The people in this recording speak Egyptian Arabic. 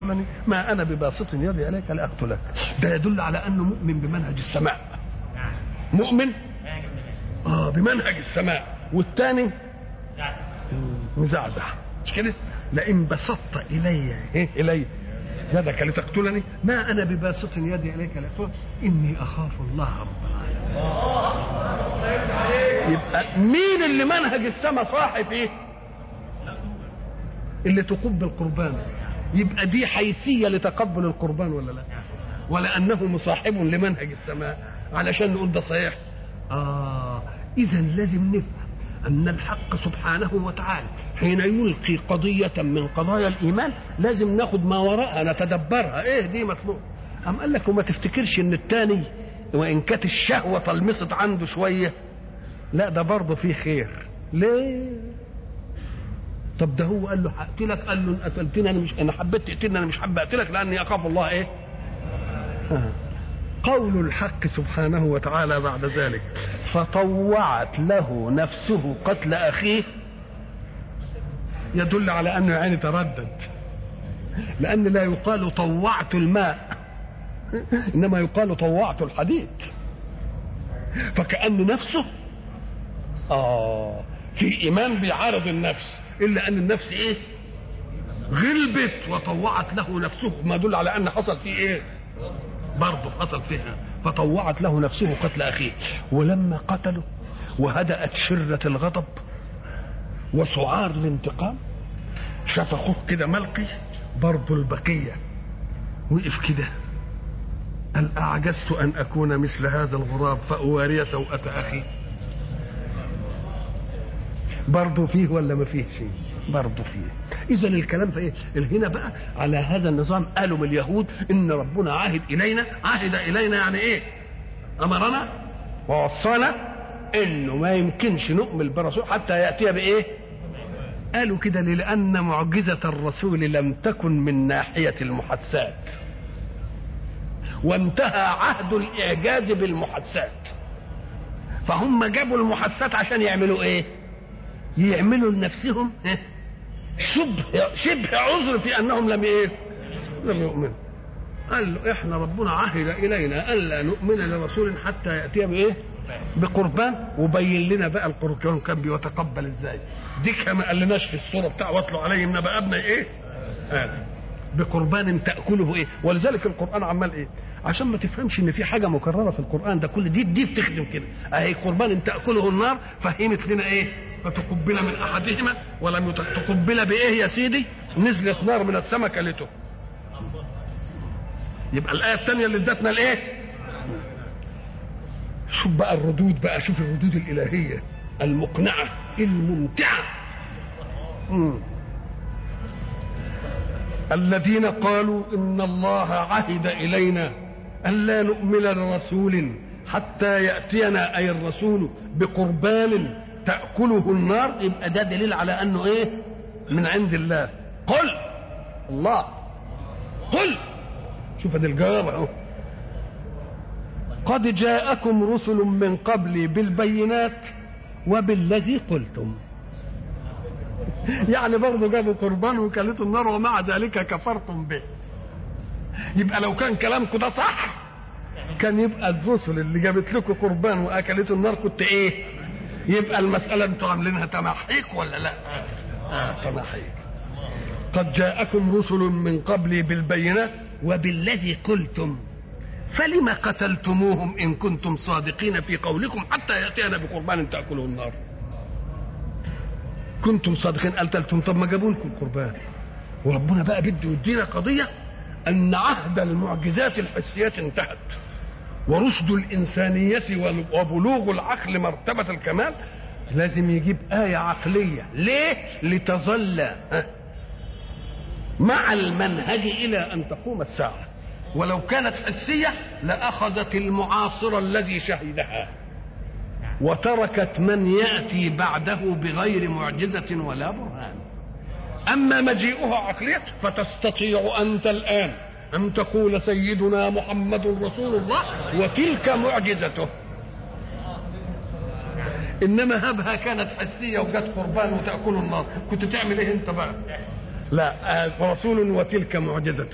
ما انا بباسط يدي اليك لاقتلك ده يدل على انه مؤمن بمنهج السماء مؤمن اه بمنهج السماء والثاني مزعزع مش كده لئن بسطت الي إيه؟ الي يدك لتقتلني ما انا بباسط يدي اليك لاقتلك اني اخاف الله رب العالمين يبقى مين اللي منهج السماء صاحي فيه اللي تقب القربان يبقى دي حيثيه لتقبل القربان ولا لا ولا انه مصاحب لمنهج السماء علشان نقول ده صحيح اه اذا لازم نفهم ان الحق سبحانه وتعالى حين يلقي قضيه من قضايا الايمان لازم ناخد ما وراءها نتدبرها ايه دي مطلوب أم قال لك وما تفتكرش ان التاني وان كانت الشهوه طلمست عنده شويه لا ده برضه فيه خير ليه طب ده هو قال له هقتلك قال له ان قتلتني انا مش انا حبيت تقتلني انا مش حابب اقتلك لاني اخاف الله ايه آه. قول الحق سبحانه وتعالى بعد ذلك فطوعت له نفسه قتل اخيه يدل على انه يعني تردد لان لا يقال طوعت الماء انما يقال طوعت الحديد فكأن نفسه اه في ايمان بيعارض النفس الا ان النفس ايه غلبت وطوعت له نفسه ما يدل على ان حصل فيه ايه برضه حصل فيها فطوعت له نفسه قتل اخيه ولما قتله وهدأت شرة الغضب وسعار الانتقام شاف اخوه كده ملقي برضه البقية وقف كده قال أعجزت أن أكون مثل هذا الغراب فأواري سوءة أخي برضه فيه ولا ما فيه شيء برضه فيه اذا الكلام في ايه هنا بقى على هذا النظام قالوا من اليهود ان ربنا عهد الينا عهد الينا يعني ايه امرنا ووصانا انه ما يمكنش نؤمن برسول حتى ياتي بايه قالوا كده لان معجزه الرسول لم تكن من ناحيه المحسات وانتهى عهد الاعجاز بالمحسات فهم جابوا المحسات عشان يعملوا ايه يعملوا لنفسهم شبه شبه عذر في انهم لم ايه لم يؤمنوا قال له احنا ربنا عهد الينا الا نؤمن لرسول حتى ياتي بايه بقربان وبين لنا بقى القربان كان بيتقبل ازاي دي ما قالناش في الصوره بتاع واتلو عليهم نبأ ابني ايه آه. بقربان تاكله ايه ولذلك القران عمال ايه عشان ما تفهمش ان في حاجه مكرره في القران ده كل دي دي بتخدم كده اهي قربان تاكله النار فهمت لنا ايه فتقبل من احدهما ولم تقبل بايه يا سيدي نزلت نار من السماء كلته يبقى الايه الثانيه اللي ادتنا الايه شوف بقى الردود بقى شوف الردود الالهيه المقنعه الممتعه مم. الذين قالوا ان الله عهد الينا الا نؤمن لرسول حتى ياتينا اي الرسول بقربان تاكله النار يبقى ده دليل على انه ايه من عند الله قل الله قل شوف ادي الجواب اهو قد جاءكم رسل من قبلي بالبينات وبالذي قلتم يعني برضه جابوا قربان وكلته النار ومع ذلك كفرتم به يبقى لو كان كلامكم ده صح كان يبقى الرسل اللي جابت لكم قربان واكلته النار كنت ايه يبقى المساله انتوا عاملينها تمحيك ولا لا اه تمحيك قد جاءكم رسل من قبلي بالبينات وبالذي قلتم فلم قتلتموهم ان كنتم صادقين في قولكم حتى ياتينا بقربان تاكله النار كنتم صادقين قتلتم طب ما جابوا لكم قربان وربنا بقى بده يدينا قضيه ان عهد المعجزات الحسيات انتهت ورشد الإنسانية وبلوغ العقل مرتبة الكمال لازم يجيب آية عقلية ليه؟ لتظل مع المنهج إلى أن تقوم الساعة ولو كانت حسية لأخذت المعاصر الذي شهدها وتركت من يأتي بعده بغير معجزة ولا برهان أما مجيئها عقلية فتستطيع أنت الآن أن تقول سيدنا محمد رسول الله وتلك معجزته إنما هبها كانت حسية وجت قربان وتأكل النار كنت تعمل إيه أنت بقى لا رسول وتلك معجزته